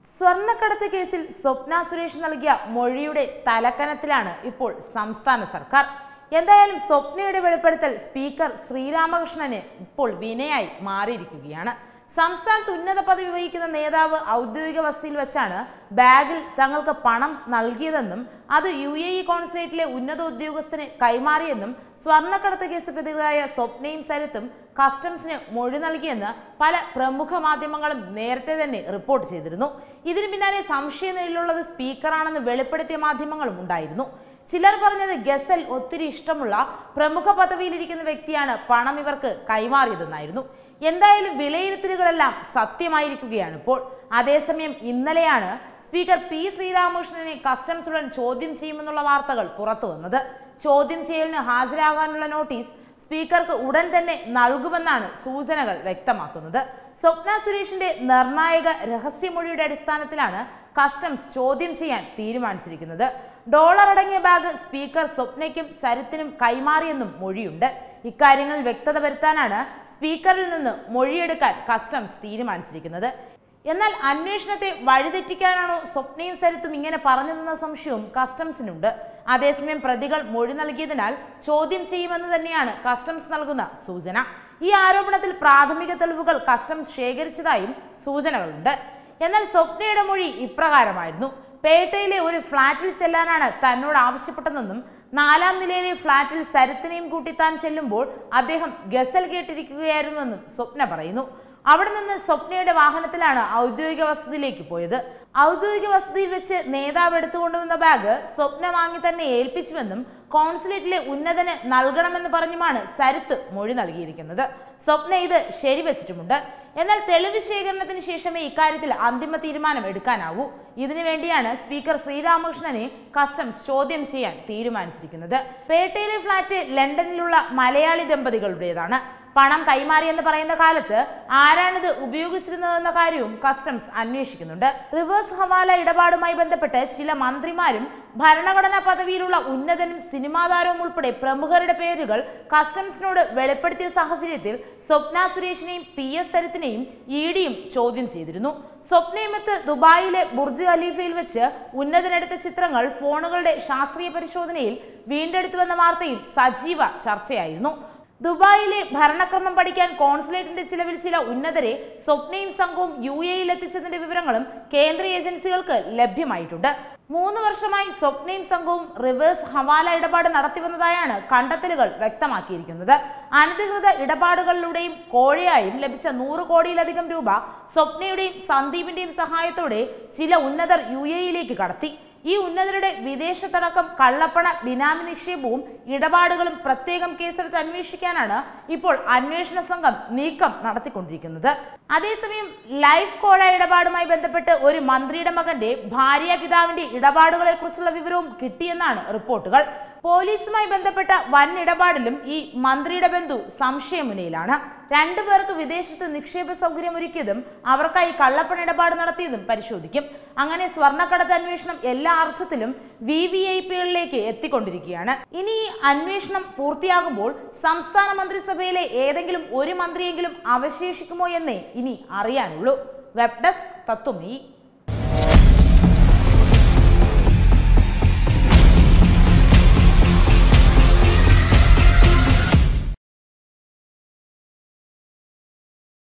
സ്വർണ്ണക്കടത്ത് കേസിൽ സ്വപ്ന സുരേഷ് നൽകിയ മൊഴിയുടെ തലക്കനത്തിലാണ് ഇപ്പോൾ സംസ്ഥാന സർക്കാർ എന്തായാലും സ്വപ്നയുടെ വെളിപ്പെടുത്തൽ സ്പീക്കർ ശ്രീരാമകൃഷ്ണന് ഇപ്പോൾ വിനയായി മാറിയിരിക്കുകയാണ് സംസ്ഥാനത്ത് ഉന്നത പദവി വഹിക്കുന്ന നേതാവ് ഔദ്യോഗിക വസതിയിൽ വെച്ചാണ് ബാഗിൽ തങ്ങൾക്ക് പണം നൽകിയതെന്നും അത് യു എ ഇ കോൺസുലേറ്റിലെ ഉന്നത ഉദ്യോഗസ്ഥന് കൈമാറിയെന്നും സ്വർണ്ണക്കടത്ത് കേസ് പ്രതികളായ സ്വപ്നയും സരിത്തും കസ്റ്റംസിന് മൊഴി നൽകിയെന്ന് പല പ്രമുഖ മാധ്യമങ്ങളും നേരത്തെ തന്നെ റിപ്പോർട്ട് ചെയ്തിരുന്നു ഇതിന് പിന്നാലെ സംശയനിലയിലുള്ളത് സ്പീക്കറാണെന്ന് വെളിപ്പെടുത്തിയ മാധ്യമങ്ങളും ഉണ്ടായിരുന്നു ചിലർ പറഞ്ഞത് ഗസൽ ഒത്തിരി ഇഷ്ടമുള്ള പ്രമുഖ പദവിയിലിരിക്കുന്ന വ്യക്തിയാണ് പണം ഇവർക്ക് കൈമാറിയതെന്നായിരുന്നു എന്തായാലും വിലയിരുത്തലുകളെല്ലാം സത്യമായിരിക്കുകയാണ് ഇപ്പോൾ അതേസമയം ഇന്നലെയാണ് സ്പീക്കർ പി ശ്രീരാമകൃഷ്ണനെ കസ്റ്റംസ് ഉടൻ ചോദ്യം ചെയ്യുമെന്നുള്ള വാർത്തകൾ പുറത്തു വന്നത് ചോദ്യം ചെയ്യലിന് ഹാജരാകാനുള്ള നോട്ടീസ് സ്പീക്കർക്ക് ഉടൻ തന്നെ നൽകുമെന്നാണ് സൂചനകൾ വ്യക്തമാക്കുന്നത് സ്വപ്ന സുരേഷിന്റെ നിർണായക രഹസ്യമൊഴിയുടെ അടിസ്ഥാനത്തിലാണ് കസ്റ്റംസ് ചോദ്യം ചെയ്യാൻ തീരുമാനിച്ചിരിക്കുന്നത് ഡോളർ അടങ്ങിയ ബാഗ് സ്പീക്കർ സ്വപ്നയ്ക്കും സരിത്തിനും കൈമാറിയെന്നും മൊഴിയുണ്ട് ഇക്കാര്യങ്ങളിൽ വ്യക്തത വരുത്താനാണ് സ്പീക്കറിൽ നിന്ന് മൊഴിയെടുക്കാൻ കസ്റ്റംസ് തീരുമാനിച്ചിരിക്കുന്നത് എന്നാൽ അന്വേഷണത്തെ വഴിതെറ്റിക്കാനാണോ സ്വപ്നയും സരിത്തും ഇങ്ങനെ പറഞ്ഞതെന്ന സംശയവും കസ്റ്റംസിനുണ്ട് അതേസമയം പ്രതികൾ മൊഴി നൽകിയതിനാൽ ചോദ്യം ചെയ്യുമെന്ന് തന്നെയാണ് കസ്റ്റംസ് നൽകുന്ന സൂചന ഈ ആരോപണത്തിൽ പ്രാഥമിക തെളിവുകൾ കസ്റ്റംസ് ശേഖരിച്ചതായും സൂചനകളുണ്ട് എന്നാൽ സ്വപ്നയുടെ മൊഴി ഇപ്രകാരമായിരുന്നു പേട്ടയിലെ ഒരു ഫ്ളാറ്റിൽ ചെല്ലാനാണ് തന്നോട് ആവശ്യപ്പെട്ടതെന്നും നാലാം നിലയിലെ ഫ്ളാറ്റിൽ സരിത്തിനെയും കൂട്ടി താൻ ചെല്ലുമ്പോൾ അദ്ദേഹം ഗസൽ കേട്ടിരിക്കുകയായിരുന്നുവെന്നും സ്വപ്ന പറയുന്നു അവിടെ നിന്ന് സ്വപ്നയുടെ വാഹനത്തിലാണ് ഔദ്യോഗിക വസതിയിലേക്ക് പോയത് ഔദ്യോഗിക വസതിയിൽ വെച്ച് നേതാവ് എടുത്തുകൊണ്ടുവന്ന ബാഗ് സ്വപ്ന വാങ്ങി തന്നെ ഏൽപ്പിച്ചുവെന്നും കോൺസുലേറ്റിലെ ഉന്നതന് നൽകണമെന്ന് പറഞ്ഞുമാണ് സരിത്ത് മൊഴി നൽകിയിരിക്കുന്നത് സ്വപ്ന ഇത് ശരിവെച്ചിട്ടുമുണ്ട് എന്നാൽ തെളിവ് ശേഖരണത്തിന് ശേഷമേ ഇക്കാര്യത്തിൽ അന്തിമ തീരുമാനം എടുക്കാനാവൂ ഇതിനു വേണ്ടിയാണ് സ്പീക്കർ ശ്രീരാമകൃഷ്ണനെ കസ്റ്റംസ് ചോദ്യം ചെയ്യാൻ തീരുമാനിച്ചിരിക്കുന്നത് പേട്ടയിലെ ഫ്ളാറ്റ് ലണ്ടനിലുള്ള മലയാളി ദമ്പതികളുടേതാണ് പണം കൈമാറിയെന്ന് പറയുന്ന കാലത്ത് ആരാണിത് ഉപയോഗിച്ചിരുന്നതെന്ന കാര്യവും കസ്റ്റംസ് അന്വേഷിക്കുന്നുണ്ട് റിവേഴ്സ് ഹവാല ഇടപാടുമായി ബന്ധപ്പെട്ട് ചില മന്ത്രിമാരും ഭരണഘടനാ പദവിയിലുള്ള ഉന്നതനും സിനിമാ താരവും ഉൾപ്പെടെ പ്രമുഖരുടെ പേരുകൾ കസ്റ്റംസിനോട് വെളിപ്പെടുത്തിയ സാഹചര്യത്തിൽ സ്വപ്ന സുരേഷിനെയും പി എസ് സരിത്തിനെയും ഇ ഡിയും ചോദ്യം ചെയ്തിരുന്നു സ്വപ്നയുമത്ത് ദുബായിലെ ബുർജ് ഖലീഫയിൽ വെച്ച് ഉന്നതനെടുത്ത ചിത്രങ്ങൾ ഫോണുകളുടെ ശാസ്ത്രീയ പരിശോധനയിൽ വീണ്ടെടുത്തുവെന്ന വാർത്തയും സജീവ ചർച്ചയായിരുന്നു ദുബായിലെ ഭരണക്രമം പഠിക്കാൻ കോൺസുലേറ്റിന്റെ ചിലവിൽ ചില ഉന്നതരെ സ്വപ്നയും സംഘവും യു എയിൽ എത്തിച്ചതിന്റെ വിവരങ്ങളും കേന്ദ്ര ഏജൻസികൾക്ക് ലഭ്യമായിട്ടുണ്ട് മൂന്ന് വർഷമായി സ്വപ്നയും സംഘവും റിവേഴ്സ് ഹവാല ഇടപാട് നടത്തിവന്നതായാണ് കണ്ടെത്തലുകൾ വ്യക്തമാക്കിയിരിക്കുന്നത് അനധികൃത ഇടപാടുകളിലൂടെയും കോഴയായും ലഭിച്ച നൂറ് കോടിയിലധികം രൂപ സ്വപ്നയുടെയും സന്ദീപിന്റെയും സഹായത്തോടെ ചില ഉന്നതർ യു എയിലേക്ക് കടത്തി ഈ ഉന്നതരുടെ വിദേശത്തടക്കം കള്ളപ്പണ ബിനാമി നിക്ഷേപവും ഇടപാടുകളും പ്രത്യേകം കേസെടുത്ത് അന്വേഷിക്കാനാണ് ഇപ്പോൾ അന്വേഷണ സംഘം നീക്കം നടത്തിക്കൊണ്ടിരിക്കുന്നത് അതേസമയം ലൈഫ് കോഴ ഇടപാടുമായി ബന്ധപ്പെട്ട് ഒരു മന്ത്രിയുടെ മകന്റെ ഭാര്യ പിതാവിന്റെ ഇടപാടുകളെ കുറിച്ചുള്ള വിവരവും കിട്ടിയെന്നാണ് റിപ്പോർട്ടുകൾ പോലീസുമായി ബന്ധപ്പെട്ട വൻ ഇടപാടിലും ഈ മന്ത്രിയുടെ ബന്ധു സംശയമുനയിലാണ് രണ്ടു പേർക്ക് വിദേശത്ത് നിക്ഷേപ സൗകര്യം ഒരുക്കിയതും അവർക്കായി കള്ളപ്പണ ഇടപാട് നടത്തിയതും പരിശോധിക്കും അങ്ങനെ സ്വർണ്ണക്കടത്ത് അന്വേഷണം എല്ലാ അർത്ഥത്തിലും വി വി ഐ പികളിലേക്ക് എത്തിക്കൊണ്ടിരിക്കുകയാണ് ഇനി ഈ അന്വേഷണം പൂർത്തിയാകുമ്പോൾ സംസ്ഥാന മന്ത്രിസഭയിലെ ഏതെങ്കിലും ഒരു മന്ത്രിയെങ്കിലും അവശേഷിക്കുമോ എന്നേ ഇനി അറിയാനുള്ളൂ വെബ് ഡെസ്ക് തത്വമയി